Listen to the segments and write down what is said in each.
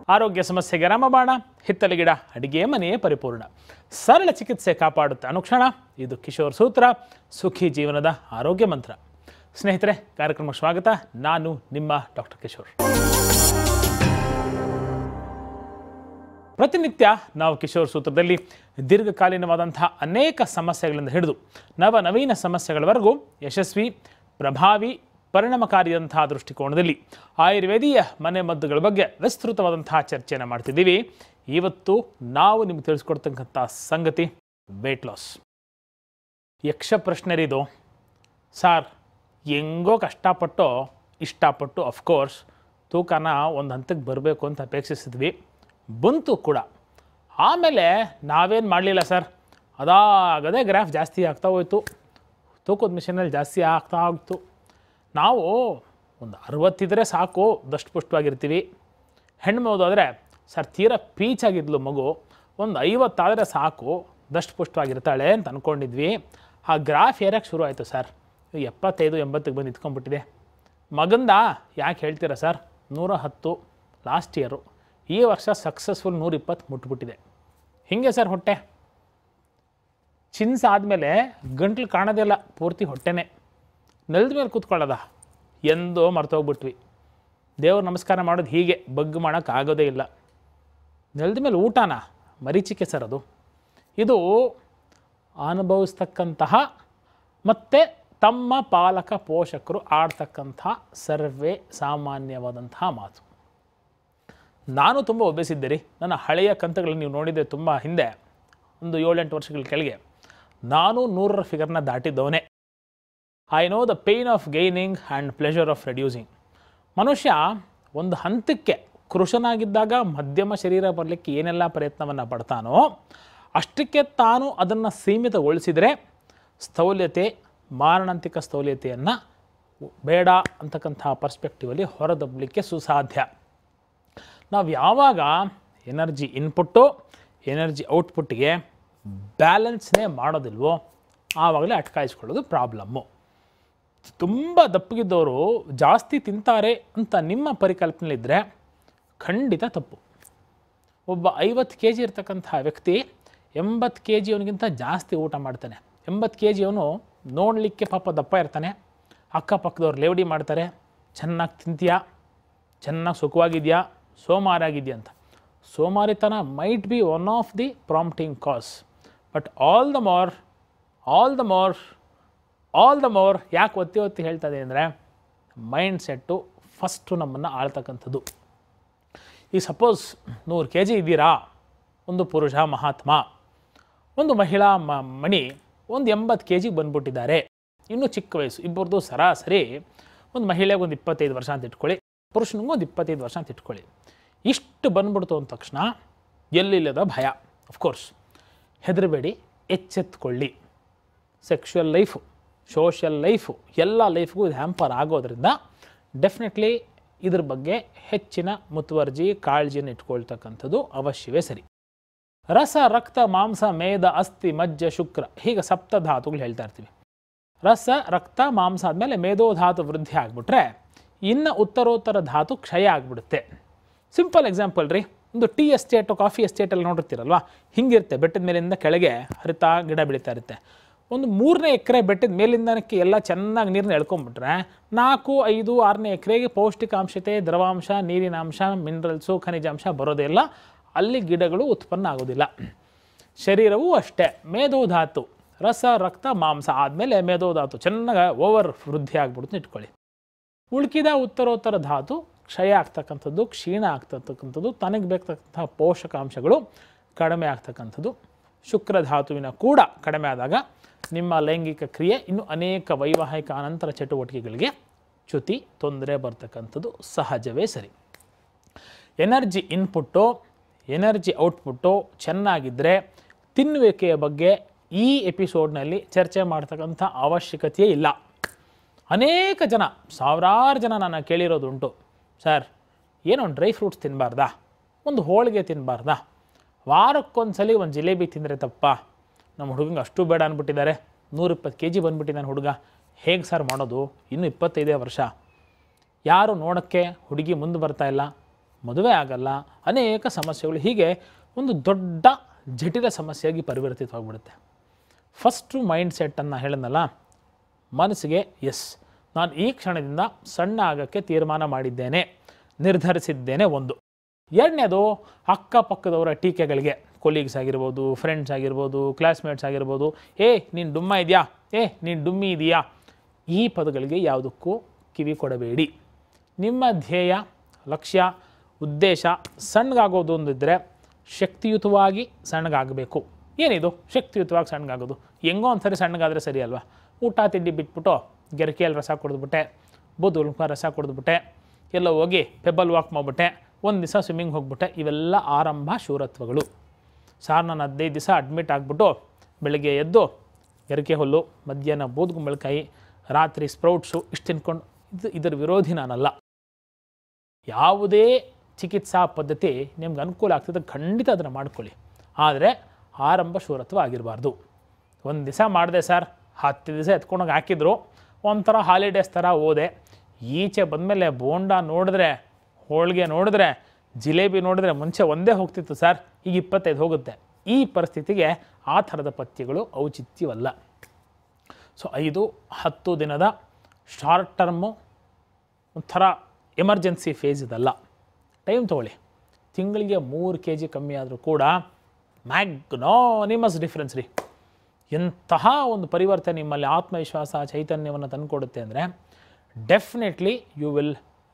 ಆರೋಗ್ಯ ಸಮಸ್ಯೆಗೆ ರಾಮಬಾಣ ಹಿತ್ತಲ ಗಿಡ ಅಡಿಗೆ ಮನೆಯೇ ಪರಿಪೂರ್ಣ ಸರಳ ಚಿಕಿತ್ಸೆ ಕಾಪಾಡುತ್ತೆ ಅನುಕ್ಷಣ ಇದು ಕಿಶೋರ್ ಸೂತ್ರ ಸುಖಿ ಜೀವನದ ಆರೋಗ್ಯ ಮಂತ್ರ ಸ್ನೇಹಿತರೆ ಕಾರ್ಯಕ್ರಮಕ್ಕೆ ಸ್ವಾಗತ ನಾನು ನಿಮ್ಮ ಡಾಕ್ಟರ್ ಕಿಶೋರ್ ಪ್ರತಿನಿತ್ಯ ನಾವು ಕಿಶೋರ್ ಸೂತ್ರದಲ್ಲಿ ದೀರ್ಘಕಾಲೀನವಾದಂತಹ ಅನೇಕ ಸಮಸ್ಯೆಗಳಿಂದ ಹಿಡಿದು ನವ ನವೀನ ಸಮಸ್ಯೆಗಳವರೆಗೂ ಯಶಸ್ವಿ ಪ್ರಭಾವಿ ಪರಿಣಾಮಕಾರಿಯಾದಂತಹ ದೃಷ್ಟಿಕೋನದಲ್ಲಿ ಆಯುರ್ವೇದೀಯ ಮನೆ ಮದ್ದುಗಳ ಬಗ್ಗೆ ವಿಸ್ತೃತವಾದಂತಹ ಚರ್ಚೆಯನ್ನು ಮಾಡ್ತಿದ್ದೀವಿ ಇವತ್ತು ನಾವು ನಿಮ್ಗೆ ತಿಳಿಸ್ಕೊಡ್ತಕ್ಕಂಥ ಸಂಗತಿ ವೇಟ್ ಲಾಸ್ ಯಕ್ಷ ಪ್ರಶ್ನೆರಿದು ಸಾರ್ ಹೆಂಗೋ ಕಷ್ಟಪಟ್ಟು ಇಷ್ಟಪಟ್ಟು ಅಫ್ಕೋರ್ಸ್ ತೂಕನ ಒಂದು ಹಂತಕ್ಕೆ ಬರಬೇಕು ಅಂತ ಅಪೇಕ್ಷಿಸಿದ್ವಿ ಬಂತು ಕೂಡ ಆಮೇಲೆ ನಾವೇನು ಮಾಡಲಿಲ್ಲ ಸರ್ ಅದಾಗದೇ ಗ್ರಾಫ್ ಜಾಸ್ತಿ ಆಗ್ತಾ ಹೋಯ್ತು ತೂಕದ ಮಿಷನಲ್ಲಿ ಜಾಸ್ತಿ ಆಗ್ತಾ ಹೋಗ್ತು ನಾವು ಒಂದು ಅರವತ್ತಿದ್ರೆ ಸಾಕು ದಷ್ಟು ಪುಷ್ಟವಾಗಿರ್ತೀವಿ ಹೆಣ್ಣು ಆದರೆ ಸರ್ ತೀರಾ ಪೀಚಾಗಿದ್ಲು ಮಗು ಒಂದು ಐವತ್ತಾದರೆ ಸಾಕು ದಷ್ಟು ಪುಷ್ಟವಾಗಿರ್ತಾಳೆ ಅಂತ ಅಂದ್ಕೊಂಡಿದ್ವಿ ಆ ಗ್ರಾಫ್ ಏರಕ್ಕೆ ಶುರು ಆಯಿತು ಸರ್ ಎಪ್ಪತ್ತೈದು ಎಂಬತ್ತಿಗೆ ಬಂದು ನಿಂತ್ಕೊಂಡ್ಬಿಟ್ಟಿದೆ ಮಗಂದ ಯಾಕೆ ಹೇಳ್ತೀರಾ ಸರ್ ನೂರ ಹತ್ತು ಲಾಸ್ಟ್ ಇಯರು ಈ ವರ್ಷ ಸಕ್ಸಸ್ಫುಲ್ ನೂರಿಪ್ಪತ್ತು ಮುಟ್ಬಿಟ್ಟಿದೆ ಹಿಂಗೆ ಸರ್ ಹೊಟ್ಟೆ ಚಿನ್ಸ್ ಆದಮೇಲೆ ಗಂಟ್ಲು ಕಾಣೋದಿಲ್ಲ ಪೂರ್ತಿ ಹೊಟ್ಟೆನೇ ನೆಲದ ಮೇಲೆ ಕೂತ್ಕೊಳ್ಳೋದ ಎಂದೋ ಮರ್ತೋಗ್ಬಿಟ್ವಿ ದೇವ್ರ ನಮಸ್ಕಾರ ಮಾಡೋದು ಹೀಗೆ ಬಗ್ಗು ಮಾಡೋಕ್ಕೆ ಆಗೋದೇ ಇಲ್ಲ ನೆಲದ ಮೇಲೆ ಊಟನ ಮರೀಚಿಕೆ ಸರ್ ಅದು ಇದು ಅನುಭವಿಸ್ತಕ್ಕಂತಹ ಮತ್ತು ತಮ್ಮ ಪಾಲಕ ಪೋಷಕರು ಆಡ್ತಕ್ಕಂಥ ಸರ್ವೇ ಸಾಮಾನ್ಯವಾದಂತಹ ಮಾತು ನಾನು ತುಂಬ ಒಬ್ಬಿಸಿದ್ದೆ ರೀ ನನ್ನ ಹಳೆಯ ಕಂತುಗಳನ್ನು ನೀವು ನೋಡಿದರೆ ತುಂಬ ಹಿಂದೆ ಒಂದು ಏಳೆಂಟು ವರ್ಷಗಳ ಕೆಳಗೆ ನಾನು ನೂರರ ಫಿಗರ್ನ ದಾಟಿದ್ದವನೇ I know the pain of gaining and pleasure of reducing ಮನುಷ್ಯ ಒಂದು ಹಂತಕ್ಕೆ ಕೃಷನಾಗಿದ್ದಾಗ ಮಧ್ಯಮ ಶರೀರ ಬರಲಿಕ್ಕೆ ಏನೆಲ್ಲ ಪ್ರಯತ್ನವನ್ನು ಪಡ್ತಾನೋ ಅಷ್ಟಕ್ಕೆ ತಾನು ಅದನ್ನು ಸೀಮಿತಗೊಳಿಸಿದರೆ ಸ್ಥೌಲ್ಯತೆ ಮಾರಣಾಂತಿಕ ಸ್ಥೌಲ್ಯತೆಯನ್ನು ಬೇಡ ಅಂತಕ್ಕಂಥ ಪರ್ಸ್ಪೆಕ್ಟಿವಲ್ಲಿ ಹೊರದಬ್ಬಲಿಕ್ಕೆ ಸುಸಾಧ್ಯ ನಾವು ಯಾವಾಗ ಎನರ್ಜಿ ಇನ್ಪುಟ್ಟು ಎನರ್ಜಿ ಔಟ್ಪುಟ್ಟಿಗೆ ಬ್ಯಾಲೆನ್ಸ್ನೇ ಮಾಡೋದಿಲ್ವೋ ಆವಾಗಲೇ ಅಟ್ಕಾಯಿಸ್ಕೊಳ್ಳೋದು ಪ್ರಾಬ್ಲಮ್ಮು ತುಂಬ ದಪ್ಪಗಿದ್ದವರು ಜಾಸ್ತಿ ತಿಂತಾರೆ ಅಂತ ನಿಮ್ಮ ಪರಿಕಲ್ಪನೆಯಲ್ಲಿದ್ದರೆ ಖಂಡಿತ ತಪ್ಪು ಒಬ್ಬ ಐವತ್ತು ಕೆ ಜಿ ಇರ್ತಕ್ಕಂಥ ವ್ಯಕ್ತಿ ಎಂಬತ್ತು ಕೆ ಜಿ ಅವನಿಗಿಂತ ಜಾಸ್ತಿ ಊಟ ಮಾಡ್ತಾನೆ ಎಂಬತ್ತು ಕೆ ಜಿ ಅವನು ನೋಡಲಿಕ್ಕೆ ಪಾಪ ದಪ್ಪ ಇರ್ತಾನೆ ಅಕ್ಕಪಕ್ಕದವ್ರು ಲೇವಡಿ ಮಾಡ್ತಾರೆ ಚೆನ್ನಾಗಿ ತಿಂತೀಯಾ ಚೆನ್ನಾಗಿ ಸುಖವಾಗಿದೆಯಾ ಸೋಮಾರಾಗಿದೆಯಾ ಅಂತ ಸೋಮಾರಿತನ might be one of the prompting cause but all the more all the more all the more ಯಾಕೆ ಒತ್ತಿ ಒತ್ತಿ ಹೇಳ್ತದೆ ಅಂದರೆ ಮೈಂಡ್ ಸೆಟ್ಟು ಫಸ್ಟು ನಮ್ಮನ್ನು ಆಳ್ತಕ್ಕಂಥದ್ದು ಈಗ ಸಪೋಸ್ ನೂರು ಕೆ ಜಿ ಇದ್ದೀರಾ ಒಂದು ಪುರುಷ ಮಹಾತ್ಮ ಒಂದು ಮಹಿಳಾ ಮ ಮಣಿ ಒಂದು ಎಂಬತ್ತು ಕೆ ಜಿಗೆ ಬಂದ್ಬಿಟ್ಟಿದ್ದಾರೆ ಇನ್ನೂ ಚಿಕ್ಕ ವಯಸ್ಸು ಇಬ್ಬರದು ಸರಾಸರಿ ಒಂದು ಮಹಿಳೆಗೆ ಒಂದು ಇಪ್ಪತ್ತೈದು ವರ್ಷ ಅಂತ ಇಟ್ಕೊಳ್ಳಿ ಪುರುಷನಿಗೂ ಒಂದು ಇಪ್ಪತ್ತೈದು ವರ್ಷ ಅಂತ ಇಟ್ಕೊಳ್ಳಿ ಇಷ್ಟು ಬಂದ್ಬಿಡ್ತು ಅಂದ ತಕ್ಷಣ ಎಲ್ಲಿಲ್ಲದ ಭಯ ಅಫ್ಕೋರ್ಸ್ ಹೆದರಬೇಡಿ ಎಚ್ಚೆತ್ಕೊಳ್ಳಿ ಸೆಕ್ಷುವಲ್ ಲೈಫು ಸೋಷಿಯಲ್ ಲೈಫು ಎಲ್ಲ ಲೈಫ್ಗೂ ಇದು ಹ್ಯಾಂಪರ್ ಆಗೋದ್ರಿಂದ ಡೆಫಿನೆಟ್ಲಿ ಇದ್ರ ಬಗ್ಗೆ ಹೆಚ್ಚಿನ ಮುತುವರ್ಜಿ ಕಾಳಜಿಯನ್ನು ಇಟ್ಕೊಳ್ತಕ್ಕಂಥದ್ದು ಅವಶ್ಯವೇ ಸರಿ ರಸ ರಕ್ತ ಮಾಂಸ ಮೇದ ಅಸ್ಥಿ ಮಜ್ಜ ಶುಕ್ರ ಹೀಗೆ ಸಪ್ತಧಾತುಗಳು ಹೇಳ್ತಾ ಇರ್ತೀವಿ ರಸ ರಕ್ತ ಮಾಂಸ ಆದಮೇಲೆ ಮೇಧೋಧಾತು ವೃದ್ಧಿ ಆಗಿಬಿಟ್ರೆ ಇನ್ನು ಉತ್ತರೋತ್ತರ ಧಾತು ಕ್ಷಯ ಆಗಿಬಿಡುತ್ತೆ ಸಿಂಪಲ್ ಎಕ್ಸಾಂಪಲ್ ರೀ ಒಂದು ಟೀ ಎಸ್ಟೇಟು ಕಾಫಿ ಎಸ್ಟೇಟಲ್ಲಿ ನೋಡಿರ್ತೀರಲ್ವ ಹಿಂಗಿರುತ್ತೆ ಬೆಟ್ಟದ ಮೇಲಿಂದ ಕೆಳಗೆ ಹರಿತಾ ಗಿಡ ಬೆಳೀತಾ ಇರುತ್ತೆ ಒಂದು ಮೂರನೇ ಎಕರೆ ಬೆಟ್ಟದ ಮೇಲಿಂದನಕ್ಕೆ ಎಲ್ಲ ಚೆನ್ನಾಗಿ ನೀರನ್ನ ಎಳ್ಕೊಂಬಿಟ್ರೆ ನಾಲ್ಕು ಐದು ಆರನೇ ಎಕರೆಗೆ ಪೌಷ್ಟಿಕಾಂಶತೆ ದ್ರವಾಂಶ ನೀರಿನಾಂಶ ಮಿನರಲ್ಸು ಖನಿಜಾಂಶ ಬರೋದೇ ಇಲ್ಲ ಅಲ್ಲಿ ಗಿಡಗಳು ಉತ್ಪನ್ನ ಆಗೋದಿಲ್ಲ ಶರೀರವೂ ಅಷ್ಟೇ ಮೇಧೋಧಾತು ರಸ ರಕ್ತ ಮಾಂಸ ಆದಮೇಲೆ ಮೇಧೋಧಾತು ಚೆನ್ನಾಗಿ ಓವರ್ ವೃದ್ಧಿ ಆಗ್ಬಿಡುತ್ತೆ ಇಟ್ಕೊಳ್ಳಿ ಉಳ್ಕಿದ ಉತ್ತರೋತ್ತರ ಧಾತು ಕ್ಷಯ ಆಗ್ತಕ್ಕಂಥದ್ದು ಕ್ಷೀಣ ಆಗ್ತಕ್ಕಂಥದ್ದು ತನಗೆ ಬೇಕಾಗ್ತಕ್ಕಂಥ ಪೋಷಕಾಂಶಗಳು ಕಡಿಮೆ ಆಗ್ತಕ್ಕಂಥದ್ದು ಶುಕ್ರ ಧಾತುವಿನ ಕೂಡ ಕಡಿಮೆ ಆದಾಗ ನಿಮ್ಮ ಲೈಂಗಿಕ ಕ್ರಿಯೆ ಇನ್ನು ಅನೇಕ ವೈವಾಹಿಕ ಅನಂತರ ಚಟುವಟಿಕೆಗಳಿಗೆ ಚ್ಯುತಿ ತೊಂದರೆ ಬರ್ತಕ್ಕಂಥದ್ದು ಸಹಜವೇ ಸರಿ ಎನರ್ಜಿ ಇನ್ಪುಟ್ಟು ಎನರ್ಜಿ ಔಟ್ಪುಟ್ಟು ಚೆನ್ನಾಗಿದ್ದರೆ ತಿನ್ನುವಿಕೆಯ ಬಗ್ಗೆ ಈ ಎಪಿಸೋಡ್ನಲ್ಲಿ ಚರ್ಚೆ ಮಾಡ್ತಕ್ಕಂಥ ಅವಶ್ಯಕತೆಯೇ ಇಲ್ಲ ಅನೇಕ ಜನ ಸಾವಿರಾರು ಜನ ನಾನು ಕೇಳಿರೋದುಂಟು ಸರ್ ಏನೋ ಡ್ರೈ ಫ್ರೂಟ್ಸ್ ತಿನ್ನಬಾರ್ದಾ ಒಂದು ಹೋಳಿಗೆ ತಿನ್ನಬಾರ್ದಾ ವಾರಕ್ಕೊಂದ್ಸಲಿ ಒಂದು ಜಿಲೇಬಿ ತಿಂದರೆ ತಪ್ಪ ನಮ್ಮ ಹುಡುಗಂಗೆ ಅಷ್ಟು ಬೇಡ ಅಂದ್ಬಿಟ್ಟಿದ್ದಾರೆ ನೂರಿಪ್ಪತ್ತು ಕೆ ಜಿ ಬಂದುಬಿಟ್ಟಿದ್ದಾನೆ ಹುಡುಗ ಹೇಗೆ ಸರ್ ಮಾಡೋದು ಇನ್ನೂ ಇಪ್ಪತ್ತೈದೇ ವರ್ಷ ಯಾರು ನೋಡೋಕ್ಕೆ ಹುಡುಗಿ ಮುಂದೆ ಬರ್ತಾ ಇಲ್ಲ ಮದುವೆ ಆಗಲ್ಲ ಅನೇಕ ಸಮಸ್ಯೆಗಳು ಹೀಗೆ ಒಂದು ದೊಡ್ಡ ಜಟಿಲ ಸಮಸ್ಯೆಯಾಗಿ ಪರಿವರ್ತಿತವಾಗ್ಬಿಡುತ್ತೆ ಫಸ್ಟು ಮೈಂಡ್ ಸೆಟ್ಟನ್ನು ಹೇಳಿದ್ನಲ್ಲ ಮನಸ್ಸಿಗೆ ಎಸ್ ನಾನು ಈ ಕ್ಷಣದಿಂದ ಸಣ್ಣ ಆಗೋಕ್ಕೆ ತೀರ್ಮಾನ ಮಾಡಿದ್ದೇನೆ ನಿರ್ಧರಿಸಿದ್ದೇನೆ ಒಂದು ಎರಡನೇದು ಅಕ್ಕಪಕ್ಕದವರ ಟೀಕೆಗಳಿಗೆ ಕೊಲೀಗ್ಸ್ ಆಗಿರ್ಬೋದು ಫ್ರೆಂಡ್ಸ್ ಆಗಿರ್ಬೋದು ಕ್ಲಾಸ್ಮೇಟ್ಸ್ ಆಗಿರ್ಬೋದು ಏ ನೀನು ಡುಮ್ಮ ಇದೆಯಾ ಏ ನೀನು ಡುಮ್ಮಿ ಇದೆಯಾ ಈ ಪದಗಳಿಗೆ ಯಾವುದಕ್ಕೂ ಕಿವಿ ಕೊಡಬೇಡಿ ನಿಮ್ಮ ಧ್ಯೇಯ ಲಕ್ಷ್ಯ ಉದ್ದೇಶ ಸಣ್ಣಗಾಗೋದು ಒಂದಿದ್ದರೆ ಶಕ್ತಿಯುತವಾಗಿ ಸಣ್ಣಗಾಗಬೇಕು ಏನಿದು ಶಕ್ತಿಯುತವಾಗಿ ಸಣ್ಣಗಾಗೋದು ಹೆಂಗೋ ಒಂದ್ಸರಿ ಸಣ್ಣಗಾದರೆ ಸರಿ ಅಲ್ವಾ ಊಟ ತಿಂಡಿ ಬಿಟ್ಬಿಟ್ಟು ಗೆರಕೆಯಲ್ಲಿ ರಸ ಕುಡಿದ್ಬಿಟ್ಟೆ ಬೂದುಲ್ಕ ರಸ ಕುಡಿದ್ಬಿಟ್ಟೆ ಎಲ್ಲೋ ಹೋಗಿ ಪೆಬ್ಬಲ್ ವಾಕ್ ಮಾಡಿಬಿಟ್ಟೆ ಒಂದು ದಿವಸ ಸ್ವಿಮ್ಮಿಂಗ್ ಹೋಗ್ಬಿಟ್ಟೆ ಇವೆಲ್ಲ ಆರಂಭ ಶೂರತ್ವಗಳು ಸಾರ್ ನಾನು ಹದಿನೈದು ದಿವಸ ಅಡ್ಮಿಟ್ ಆಗಿಬಿಟ್ಟು ಬೆಳಗ್ಗೆ ಎದ್ದು ಎರಕೆ ಹುಲ್ಲು ಮಧ್ಯಾಹ್ನ ಬೂದ್ಗುಂಬಳಕಾಯಿ ರಾತ್ರಿ ಸ್ಪ್ರೌಟ್ಸು ಇಷ್ಟು ತಿನ್ಕೊಂಡು ಇದು ಇದರ ವಿರೋಧಿ ನಾನಲ್ಲ ಯಾವುದೇ ಚಿಕಿತ್ಸಾ ಪದ್ಧತಿ ನಿಮ್ಗೆ ಅನುಕೂಲ ಆಗ್ತದೆ ಖಂಡಿತ ಅದನ್ನು ಮಾಡ್ಕೊಳ್ಳಿ ಆದರೆ ಆರಂಭ ಶೂರತ್ವ ಆಗಿರಬಾರ್ದು ಒಂದು ದಿವಸ ಮಾಡಿದೆ ಸರ್ ಹತ್ತು ದಿವಸ ಎತ್ಕೊಂಡೋಗಿ ಹಾಕಿದ್ರು ಒಂಥರ ಹಾಲಿಡೇಸ್ ಥರ ಓದೆ ಈಚೆ ಬಂದಮೇಲೆ ಬೋಂಡ ನೋಡಿದ್ರೆ ಹೋಳಿಗೆ ನೋಡಿದ್ರೆ ಜಿಲೇಬಿ ನೋಡಿದ್ರೆ ಮುಂಚೆ ಒಂದೇ ಹೋಗ್ತಿತ್ತು ಸರ್ ಈಗ ಇಪ್ಪತ್ತೈದು ಹೋಗುತ್ತೆ ಈ ಪರಿಸ್ಥಿತಿಗೆ ಆ ಥರದ ಪಥ್ಯಗಳು ಔಚಿತ್ಯವಲ್ಲ ಸೊ ಐದು ಹತ್ತು ದಿನದ ಶಾರ್ಟ್ ಟರ್ಮು ಒಂಥರ ಎಮರ್ಜೆನ್ಸಿ ಫೇಸ್ ಇದಲ್ಲ ಟೈಮ್ ತೊಗೊಳ್ಳಿ ತಿಂಗಳಿಗೆ ಮೂರು ಕೆ ಜಿ ಕಮ್ಮಿ ಆದರೂ ಕೂಡ ಮ್ಯಾಗ್ನಾನಿಮಸ್ ಡಿಫ್ರೆನ್ಸ್ ರೀ ಎಂತಹ ಒಂದು ಪರಿವರ್ತನೆ ನಿಮ್ಮಲ್ಲಿ ಆತ್ಮವಿಶ್ವಾಸ ಚೈತನ್ಯವನ್ನು ತಂದುಕೊಡುತ್ತೆ ಅಂದರೆ definitely you will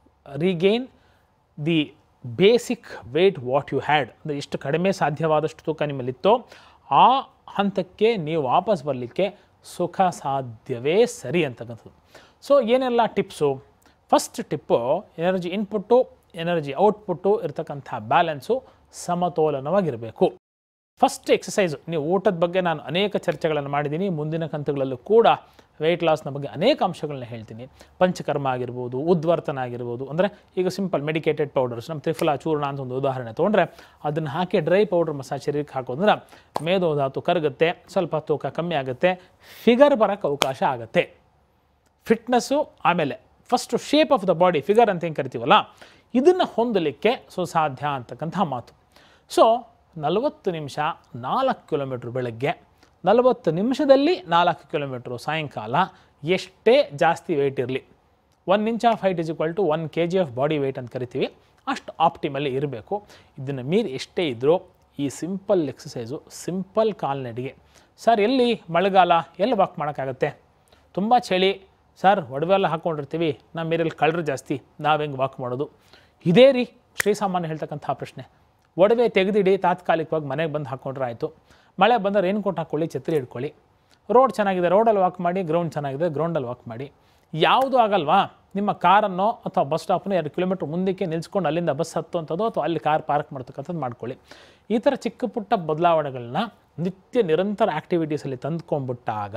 regain the basic weight what you had ಅಂದರೆ ಎಷ್ಟು ಕಡಿಮೆ ಸಾಧ್ಯವಾದಷ್ಟು ತೂಕ ನಿಮ್ಮಲ್ಲಿತ್ತೋ ಆ ಹಂತಕ್ಕೆ ನೀವು ವಾಪಸ್ ಬರಲಿಕ್ಕೆ ಸುಖ ಸಾಧ್ಯವೇ ಸರಿ ಅಂತಕ್ಕಂಥದ್ದು ಸೊ ಏನೆಲ್ಲ tips first tip energy input energy output ಇರತಕ್ಕಂಥ ಬ್ಯಾಲೆನ್ಸು ಸಮತೋಲನವಾಗಿರಬೇಕು ಫಸ್ಟ್ ಎಕ್ಸಸೈಸು ನೀವು ಊಟದ ಬಗ್ಗೆ ನಾನು ಅನೇಕ ಚರ್ಚೆಗಳನ್ನು ಮಾಡಿದ್ದೀನಿ ಮುಂದಿನ ಕಂತುಗಳಲ್ಲೂ ಕೂಡ ವೆಯ್ಟ್ ಲಾಸ್ನ ಬಗ್ಗೆ ಅನೇಕ ಅಂಶಗಳನ್ನ ಹೇಳ್ತೀನಿ ಪಂಚಕರ್ಮ ಆಗಿರ್ಬೋದು ಉದ್ವರ್ತನ ಆಗಿರ್ಬೋದು ಅಂದರೆ ಈಗ ಸಿಂಪಲ್ ಮೆಡಿಕೇಟೆಡ್ ಪೌಡರ್ಸ್ ನಮ್ಮ ತ್ರಿಫಲ ಚೂರ್ಣ ಅಂತ ಒಂದು ಉದಾಹರಣೆ ತೊಗೊಂಡ್ರೆ ಅದನ್ನು ಹಾಕಿ ಡ್ರೈ ಪೌಡರ್ ಮಸಾಜ್ ಶರೀರಕ್ಕೆ ಹಾಕೋದ್ರೆ ಮೇದೋಧಾತು ಕರಗುತ್ತೆ ಸ್ವಲ್ಪ ತೂಕ ಕಮ್ಮಿ ಆಗುತ್ತೆ ಫಿಗರ್ ಬರೋಕ್ಕೆ ಅವಕಾಶ ಆಗುತ್ತೆ ಫಿಟ್ನೆಸ್ಸು ಆಮೇಲೆ first shape of the body figure ಅಂತ ಏನು ಕರಿತೀವಲ್ಲ ಇದನ್ನು ಹೊಂದಲಿಕ್ಕೆ ಸುಸಾಧ್ಯ ಅಂತಕ್ಕಂಥ ಮಾತು ಸೊ ನಲವತ್ತು ನಿಮಿಷ ನಾಲ್ಕು ಕಿಲೋಮೀಟ್ರ್ ಬೆಳಗ್ಗೆ ನಲವತ್ತು ನಿಮಿಷದಲ್ಲಿ ನಾಲ್ಕು ಕಿಲೋಮೀಟ್ರು ಸಾಯಂಕಾಲ ಎಷ್ಟೇ ಜಾಸ್ತಿ ವೆಯ್ಟ್ ಇರಲಿ one inch of height is equal to one K G of body weight ಅಂತ ಕರಿತೀವಿ ಅಷ್ಟು ಆಪ್ಟಿಮಲ್ಲಿ ಇರಬೇಕು ಇದನ್ನು ಮೀರಿ ಎಷ್ಟೇ ಇದ್ದರೂ ಈ ಸಿಂಪಲ್ ಎಕ್ಸಸೈಸು ಸಿಂಪಲ್ ಕಾಲ್ನಡಿಗೆ ಸರ್ ಎಲ್ಲಿ ಮಳೆಗಾಲ ಎಲ್ಲಿ ವಾಕ್ ಮಾಡೋಕ್ಕಾಗತ್ತೆ ತುಂಬ ಚಳಿ ಸರ್ ಒಡವೆ ಎಲ್ಲ ಹಾಕ್ಕೊಂಡಿರ್ತೀವಿ ನಮ್ಮ ಏರಿಯಲ್ಲಿ ಕಳ್ಳರು ಜಾಸ್ತಿ ನಾವು ಹೆಂಗೆ ವಾಕ್ ಮಾಡೋದು ಇದೇ ರೀ ಶ್ರೀಸಾಮಾನ್ಯ ಹೇಳ್ತಕ್ಕಂಥ ಪ್ರಶ್ನೆ ಒಡವೆ ತೆಗೆದಿಡಿ ತಾತ್ಕಾಲಿಕವಾಗಿ ಮನೆಗೆ ಬಂದು ಹಾಕ್ಕೊಂಡ್ರೆ ಆಯಿತು ಮಳೆ ಬಂದರೆ ರೈನ್ಕೋಟ್ ಹಾಕ್ಕೊಳ್ಳಿ ಛತ್ರಿ ಹಿಡ್ಕೊಳ್ಳಿ ರೋಡ್ ಚೆನ್ನಾಗಿದೆ ರೋಡಲ್ಲಿ ವಾಕ್ ಮಾಡಿ ಗ್ರೌಂಡ್ ಚೆನ್ನಾಗಿದೆ ಗ್ರೌಂಡಲ್ಲಿ ವಾಕ್ ಮಾಡಿ ಯಾವುದು ಆಗಲ್ವಾ ನಿಮ್ಮ ಕಾರನ್ನು ಅಥವಾ ಬಸ್ ಸ್ಟಾಪನ್ನು ಎರಡು ಕಿಲೋಮೀಟ್ರ್ ಮುಂದಕ್ಕೆ ನಿಲ್ಸ್ಕೊಂಡು ಅಲ್ಲಿಂದ ಬಸ್ ಹತ್ತುವಂಥದ್ದು ಅಥವಾ ಅಲ್ಲಿ ಕಾರ್ ಪಾರ್ಕ್ ಮಾಡ್ತಕ್ಕಂಥದ್ದು ಮಾಡ್ಕೊಳ್ಳಿ ಈ ಥರ ಚಿಕ್ಕ ಪುಟ್ಟ ಬದಲಾವಣೆಗಳನ್ನ ನಿತ್ಯ ನಿರಂತರ ಆ್ಯಕ್ಟಿವಿಟೀಸಲ್ಲಿ ತಂದ್ಕೊಂಡ್ಬಿಟ್ಟಾಗ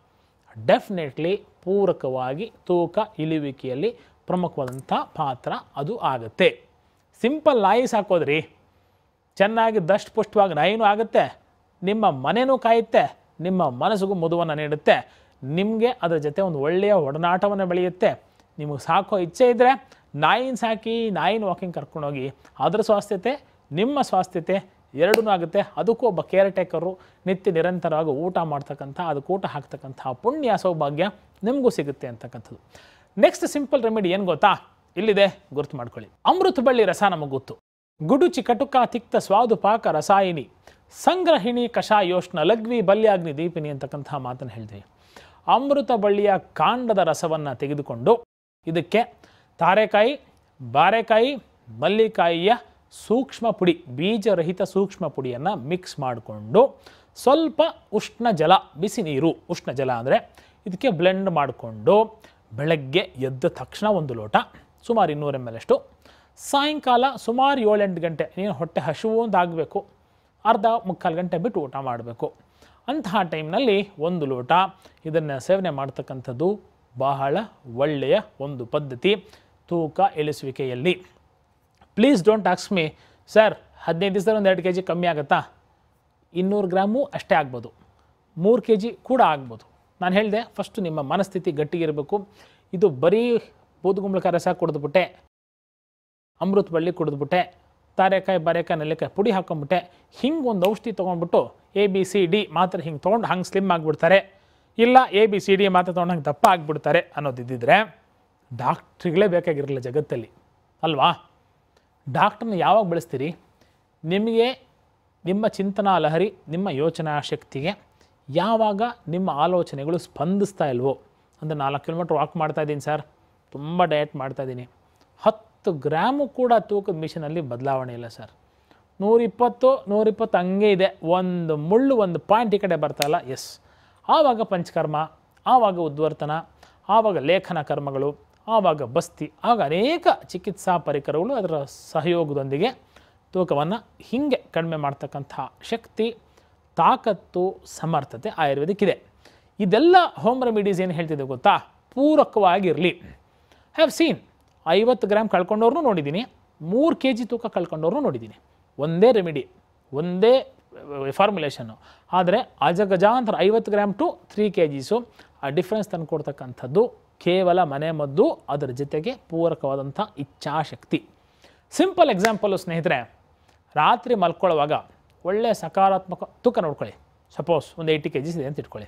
ಡೆಫಿನೆಟ್ಲಿ ಪೂರಕವಾಗಿ ತೂಕ ಇಳಿವಿಕೆಯಲ್ಲಿ ಪ್ರಮುಖವಾದಂಥ ಪಾತ್ರ ಅದು ಆಗುತ್ತೆ ಸಿಂಪಲ್ ನಾಯಿ ಸಾಕೋದ್ರಿ ಚೆನ್ನಾಗಿ ದಷ್ಟ ಪುಷ್ಟವಾಗಿ ನಾಯಿನೂ ಆಗುತ್ತೆ ನಿಮ್ಮ ಮನೆನೂ ಕಾಯುತ್ತೆ ನಿಮ್ಮ ಮನಸ್ಸಿಗೂ ಮುದುವನ್ನು ನೀಡುತ್ತೆ ನಿಮಗೆ ಅದರ ಜೊತೆ ಒಂದು ಒಳ್ಳೆಯ ಒಡನಾಟವನ್ನು ಬೆಳೆಯುತ್ತೆ ನಿಮಗೆ ಸಾಕೋ ಇಚ್ಛೆ ಇದ್ದರೆ ನಾಯಿನ ಸಾಕಿ ನಾಯಿನ ವಾಕಿಂಗ್ ಕರ್ಕೊಂಡೋಗಿ ಅದರ ಸ್ವಾಸ್ಥ್ಯತೆ ನಿಮ್ಮ ಸ್ವಾಸ್ಥ್ಯತೆ ಎರಡೂ ಆಗುತ್ತೆ ಅದಕ್ಕೂ ಒಬ್ಬ ಕೇರ್ ಟೇಕರು ನಿತ್ಯ ನಿರಂತರವಾಗಿ ಊಟ ಮಾಡ್ತಕ್ಕಂಥ ಅದಕ್ಕೆ ಊಟ ಹಾಕ್ತಕ್ಕಂಥ ಪುಣ್ಯ ಸೌಭಾಗ್ಯ ನಿಮಗೂ ಸಿಗುತ್ತೆ ಅಂತಕ್ಕಂಥದ್ದು ನೆಕ್ಸ್ಟ್ ಸಿಂಪಲ್ ರೆಮಿಡಿ ಏನು ಗೊತ್ತಾ ಇಲ್ಲಿದೆ ಗುರ್ತು ಮಾಡ್ಕೊಳ್ಳಿ ಅಮೃತ ಬಳ್ಳಿ ರಸ ನಮಗೆ ಗೊತ್ತು ಗುಡುಚಿ ಕಟುಕ ತಿಕ್ತ ಸ್ವಾದು ಪಾಕ ರಸಾಯಿನಿ ಸಂಗ್ರಹಿಣಿ ಕಷಾಯೋಷ್ಣ ಲಗ್ವಿ ಬಲ್ಯಾಗ್ನಿ ದೀಪಿನಿ ಅಂತಕ್ಕಂಥ ಮಾತನ್ನು ಹೇಳ್ತೀವಿ ಅಮೃತ ಬಳ್ಳಿಯ ಕಾಂಡದ ರಸವನ್ನು ತೆಗೆದುಕೊಂಡು ಇದಕ್ಕೆ ತಾರೆಕಾಯಿ ಬಾರೆಕಾಯಿ ಮಲ್ಲಿಕಾಯಿಯ ಸೂಕ್ಷ್ಮ ಪುಡಿ ಬೀಜರಹಿತ ಸೂಕ್ಷ್ಮ ಪುಡಿಯನ್ನು ಮಿಕ್ಸ್ ಮಾಡಿಕೊಂಡು ಸ್ವಲ್ಪ ಉಷ್ಣ ಜಲ ಬಿಸಿ ನೀರು ಉಷ್ಣ ಜಲ ಅಂದರೆ ಇದಕ್ಕೆ ಬ್ಲೆಂಡ್ ಮಾಡಿಕೊಂಡು ಬೆಳಗ್ಗೆ ಎದ್ದ ತಕ್ಷಣ ಒಂದು ಲೋಟ ಸುಮಾರು ಇನ್ನೂರು ಎಮ್ ಎಲ್ ಅಷ್ಟು ಸಾಯಂಕಾಲ ಸುಮಾರು ಏಳೆಂಟು ಗಂಟೆ ನೀನು ಹೊಟ್ಟೆ ಹಸಿವು ಅಂತ ಆಗಬೇಕು ಅರ್ಧ ಮುಕ್ಕಾಲು ಗಂಟೆ ಬಿಟ್ಟು ಊಟ ಮಾಡಬೇಕು ಅಂತಹ ಟೈಮ್ನಲ್ಲಿ ಒಂದು ಲೋಟ ಇದನ್ನು ಸೇವನೆ ಮಾಡ್ತಕ್ಕಂಥದ್ದು ಬಹಳ ಒಳ್ಳೆಯ ಒಂದು ಪದ್ಧತಿ ತೂಕ ಇಳಿಸುವಿಕೆಯಲ್ಲಿ ಪ್ಲೀಸ್ ಡೋಂಟ್ ಆಕ್ಸ್ ಮೀ ಸರ್ ಹದಿನೈದು ದಿವಸದಲ್ಲಿ ಒಂದು ಎರಡು ಕೆ ಜಿ ಕಮ್ಮಿ ಆಗುತ್ತಾ ಇನ್ನೂರು ಗ್ರಾಮು ಅಷ್ಟೇ ಆಗ್ಬೋದು ಮೂರು ಕೆ ಜಿ ಕೂಡ ಆಗ್ಬೋದು ನಾನು ಹೇಳಿದೆ ಫಸ್ಟು ನಿಮ್ಮ ಮನಸ್ಥಿತಿ ಗಟ್ಟಿಗಿರಬೇಕು ಇದು ಬರೀ ಬೂದುಗುಂಬಳಕಾಯಿ ರಸ ಕುಡಿದ್ಬಿಟ್ಟೆ ಅಮೃತ ಬಳ್ಳಿ ಕುಡಿದ್ಬಿಟ್ಟೆ ತಾರೆಕಾಯಿ ಬಾರೆಕಾಯಿ ನೆಲ್ಲಿಕಾಯಿ ಪುಡಿ ಹಾಕೊಂಡ್ಬಿಟ್ಟೆ ಹಿಂಗೆ ಒಂದು ಔಷಧಿ ತೊಗೊಂಡ್ಬಿಟ್ಟು ಎ ಬಿ ಸಿ ಡಿ ಮಾತ್ರ ಹಿಂಗೆ ತೊಗೊಂಡು ಹಂಗೆ ಸ್ಲಿಮ್ ಆಗಿಬಿಡ್ತಾರೆ ಇಲ್ಲ ಎ ಬಿ ಸಿ ಡಿ ಮಾತ್ರ ತೊಗೊಂಡು ಹಂಗೆ ದಪ್ಪ ಆಗಿಬಿಡ್ತಾರೆ ಅನ್ನೋದಿದ್ದಿದ್ರೆ ಡಾಕ್ಟ್ರಿಗಳೇ ಬೇಕಾಗಿರಲಿಲ್ಲ ಜಗತ್ತಲ್ಲಿ ಅಲ್ವಾ ಡಾಕ್ಟ್ರನ್ನ ಯಾವಾಗ ಬೆಳೆಸ್ತೀರಿ ನಿಮಗೆ ನಿಮ್ಮ ಚಿಂತನಾ ಲಹರಿ ನಿಮ್ಮ ಯೋಚನಾ ಶಕ್ತಿಗೆ ಯಾವಾಗ ನಿಮ್ಮ ಆಲೋಚನೆಗಳು ಸ್ಪಂದಿಸ್ತಾ ಇಲ್ವೋ ಅಂದರೆ ನಾಲ್ಕು ಕಿಲೋಮೀಟ್ರ್ ವಾಕ್ ಮಾಡ್ತಾ ಇದ್ದೀನಿ ಸರ್ ತುಂಬ ಡಯಟ್ ಮಾಡ್ತಾ ಇದ್ದೀನಿ ಹತ್ತು ಗ್ರಾಮು ಕೂಡ ತೂಕದ ಮಿಷನಲ್ಲಿ ಬದಲಾವಣೆ ಇಲ್ಲ ಸರ್ ನೂರಿಪ್ಪತ್ತು ನೂರಿಪ್ಪತ್ತು ಹಂಗೆ ಇದೆ ಒಂದು ಮುಳ್ಳು ಒಂದು ಪಾಯಿಂಟ್ ಈ ಕಡೆ ಬರ್ತಾ ಇಲ್ಲ ಎಸ್ ಆವಾಗ ಪಂಚಕರ್ಮ ಆವಾಗ ಉದ್ವರ್ತನ ಆವಾಗ ಲೇಖನ ಕರ್ಮಗಳು ಆವಾಗ ಬಸ್ತಿ ಆಗ ಅನೇಕ ಚಿಕಿತ್ಸಾ ಪರಿಕರಗಳು ಅದರ ಸಹಯೋಗದೊಂದಿಗೆ ತೂಕವನ್ನು ಹೀಗೆ ಕಡಿಮೆ ಮಾಡ್ತಕ್ಕಂಥ ಶಕ್ತಿ ತಾಕತ್ತು ಸಮರ್ಥತೆ ಆಯುರ್ವೇದಿಕ್ ಇದೆ ಇದೆಲ್ಲ ಹೋಮ್ ರೆಮಿಡೀಸ್ ಏನು ಹೇಳ್ತಿದೆ ಗೊತ್ತಾ ಪೂರಕವಾಗಿರಲಿ ಹ್ಯಾವ್ ಸೀನ್ ಐವತ್ತು ಗ್ರಾಮ್ ಕಳ್ಕೊಂಡವ್ರನ್ನೂ ನೋಡಿದ್ದೀನಿ ಮೂರು ಕೆ ಜಿ ತೂಕ ಕಳ್ಕೊಂಡವ್ರನ್ನೂ ನೋಡಿದ್ದೀನಿ ಒಂದೇ ರೆಮಿಡಿ ಒಂದೇ ಫಾರ್ಮುಲೇಷನ್ನು ಆದರೆ ಅಜಗಜಾಂತರ ಐವತ್ತು gram two three K Gs ಆ ಡಿಫ್ರೆನ್ಸ್ ತಂದು ಕೊಡ್ತಕ್ಕಂಥದ್ದು ಕೇವಲ ಮನೆ ಮದ್ದು ಅದರ ಜೊತೆಗೆ ಪೂರಕವಾದಂಥ ಇಚ್ಛಾಶಕ್ತಿ ಸಿಂಪಲ್ ಎಕ್ಸಾಂಪಲು ಸ್ನೇಹಿತರೆ ರಾತ್ರಿ ಮಲ್ಕೊಳ್ಳುವಾಗ ಒಳ್ಳೆಯ ಸಕಾರಾತ್ಮಕ ತೂಕ ನೋಡ್ಕೊಳ್ಳಿ ಸಪೋಸ್ ಒಂದು ಏಯ್ಟಿ ಕೆ ಜಿಸ್ ಇದೆ ಅಂತ ಇಟ್ಕೊಳ್ಳಿ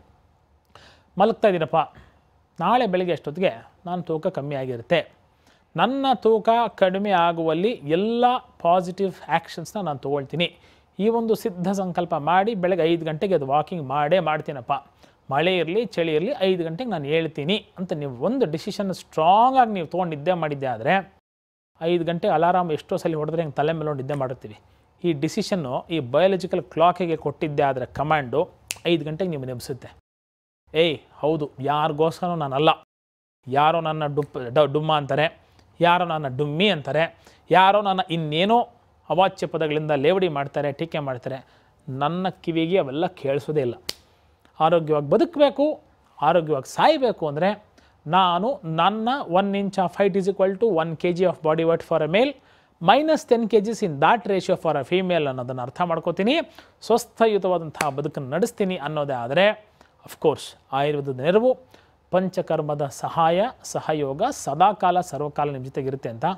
ಮಲಗ್ತಾ ಇದ್ದೀನಪ್ಪ ನಾಳೆ ಬೆಳಗ್ಗೆ ಅಷ್ಟೊತ್ತಿಗೆ ನಾನು ತೂಕ ಕಮ್ಮಿ ಆಗಿರುತ್ತೆ ನನ್ನ ತೂಕ ಕಡಿಮೆ ಆಗುವಲ್ಲಿ ಎಲ್ಲ ಪಾಸಿಟಿವ್ ಆ್ಯಕ್ಷನ್ಸ್ನ ನಾನು ತೊಗೊಳ್ತೀನಿ ಈ ಒಂದು ಸಿದ್ಧ ಸಂಕಲ್ಪ ಮಾಡಿ ಬೆಳಗ್ಗೆ ಐದು ಗಂಟೆಗೆ ಅದು ವಾಕಿಂಗ್ ಮಾಡೇ ಮಾಡ್ತೀನಪ್ಪ ಮಳೆ ಇರಲಿ ಚಳಿ ಇರಲಿ ಐದು ಗಂಟೆಗೆ ನಾನು ಹೇಳ್ತೀನಿ ಅಂತ ನೀವು ಒಂದು ಡಿಸಿಷನ್ ಸ್ಟ್ರಾಂಗಾಗಿ ನೀವು ತೊಗೊಂಡು ನಿದ್ದೆ ಮಾಡಿದ್ದೆ ಆದರೆ ಐದು ಗಂಟೆ ಅಲಾರಾಮ್ ಎಷ್ಟೋ ಸಲ ಹೊಡೆದ್ರೆ ಹಿಂಗೆ ತಲೆ ಮೇಲೆ ನಿದ್ದೆ ಮಾಡಿರ್ತೀವಿ ಈ ಡಿಸಿಷನ್ನು ಈ ಬಯೋಲಜಿಕಲ್ ಕ್ಲಾಕಿಗೆ ಕೊಟ್ಟಿದ್ದೆ ಆದರೆ ಕಮಾಂಡು ಐದು ಗಂಟೆಗೆ ನೀವು ನೆನೆಸುತ್ತೆ ಏಯ್ ಹೌದು ಯಾರಿಗೋಸ್ಕರ ನಾನಲ್ಲ ಯಾರೋ ನನ್ನ ಡುಪ್ ಡ- ಡುಮ್ಮ ಅಂತಾರೆ ಯಾರೋ ನನ್ನ ಡುಮ್ಮಿ ಅಂತಾರೆ ಯಾರೋ ನನ್ನ ಇನ್ನೇನೋ ಅವಾಚ್ಯ ಪದಗಳಿಂದ ಲೇವಡಿ ಮಾಡ್ತಾರೆ ಟೀಕೆ ಮಾಡ್ತಾರೆ ನನ್ನ ಕಿವಿಗೆ ಅವೆಲ್ಲ ಕೇಳಿಸೋದೇ ಇಲ್ಲ ಆರೋಗ್ಯವಾಗಿ ಬದುಕಬೇಕು ಆರೋಗ್ಯವಾಗಿ ಸಾಯಬೇಕು ಅಂದರೆ ನಾನು ನನ್ನ one inch of height is equal to one K G of body weight for a male minus ten K Gs in that ratio for a female ಅನ್ನೋದನ್ನು ಅರ್ಥ ಮಾಡ್ಕೋತೀನಿ ಸ್ವಸ್ಥಯುತವಾದಂತಹ ಬದುಕನ್ನು ನಡೆಸ್ತೀನಿ ಅನ್ನೋದೇ ಆದರೆ ಅಫ್ಕೋರ್ಸ್ ಆಯುರ್ವೇದದ ನೆರವು ಪಂಚಕರ್ಮದ ಸಹಾಯ ಸಹಯೋಗ ಸದಾಕಾಲ ಸರ್ವಕಾಲ ನಿಮ್ಮ ಜೊತೆಗಿರುತ್ತೆ ಅಂತ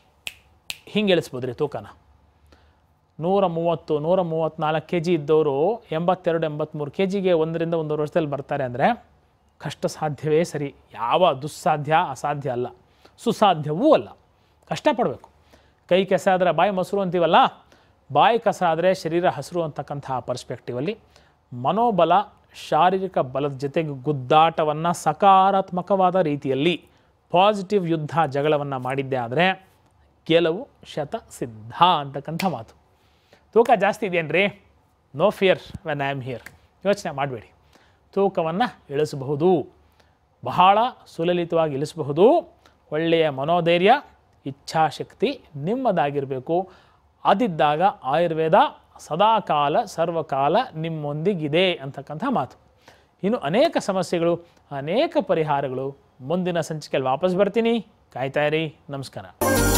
ಹಿಂಗೆ ಇಳಿಸ್ಬೋದು ರೀ ತೂಕನ ನೂರ ಮೂವತ್ತು ನೂರ ಮೂವತ್ತ್ನಾಲ್ಕು ಕೆ ಜಿ ಇದ್ದವರು ಎಂಬತ್ತೆರಡು ಎಂಬತ್ತ್ಮೂರು ಕೆ ಜಿಗೆ ಒಂದರಿಂದ ಒಂದೂವರೆ ವರ್ಷದಲ್ಲಿ ಬರ್ತಾರೆ ಅಂದರೆ ಕಷ್ಟ ಸಾಧ್ಯವೇ ಸರಿ ಯಾವ ದುಸ್ಸಾಧ್ಯ ಅಸಾಧ್ಯ ಅಲ್ಲ ಸುಸಾಧ್ಯವೂ ಅಲ್ಲ ಕಷ್ಟಪಡಬೇಕು ಕೈ ಕೆಸಾದರೆ ಬಾಯಿ ಮೊಸರು ಅಂತೀವಲ್ಲ ಬಾಯಿ ಕಸ ಆದರೆ ಶರೀರ ಹಸಿರು ಅಂತಕ್ಕಂತಹ ಪರ್ಸ್ಪೆಕ್ಟಿವಲ್ಲಿ ಮನೋಬಲ ಶಾರೀರಿಕ ಬಲದ ಜೊತೆಗೆ ಗುದ್ದಾಟವನ್ನು ಸಕಾರಾತ್ಮಕವಾದ ರೀತಿಯಲ್ಲಿ ಪಾಸಿಟಿವ್ ಯುದ್ಧ ಜಗಳವನ್ನು ಮಾಡಿದ್ದೆ ಆದರೆ ಗೆಲುವು ಶತ ಸಿದ್ಧ ಅಂತಕ್ಕಂಥ ಮಾತು ತೂಕ ಜಾಸ್ತಿ ಇದೆಯೇನ್ರಿ no fear when I am here ಯೋಚನೆ ಮಾಡಬೇಡಿ ತೂಕವನ್ನು ಇಳಿಸಬಹುದು ಬಹಳ ಸುಲಲಿತವಾಗಿ ಇಳಿಸಬಹುದು ಒಳ್ಳೆಯ ಮನೋಧೈರ್ಯ ಇಚ್ಛಾಶಕ್ತಿ ನಿಮ್ಮದಾಗಿರಬೇಕು ಅದಿದ್ದಾಗ ಆಯುರ್ವೇದ ಸದಾಕಾಲ ಸರ್ವಕಾಲ ನಿಮ್ಮೊಂದಿಗಿದೆ ಅಂತಕ್ಕಂಥ ಮಾತು ಇನ್ನು ಅನೇಕ ಸಮಸ್ಯೆಗಳು ಅನೇಕ ಪರಿಹಾರಗಳು ಮುಂದಿನ ಸಂಚಿಕೆಯಲ್ಲಿ ವಾಪಸ್ ಬರ್ತೀನಿ ಕಾಯ್ತಾ ಇರಿ ನಮಸ್ಕಾರ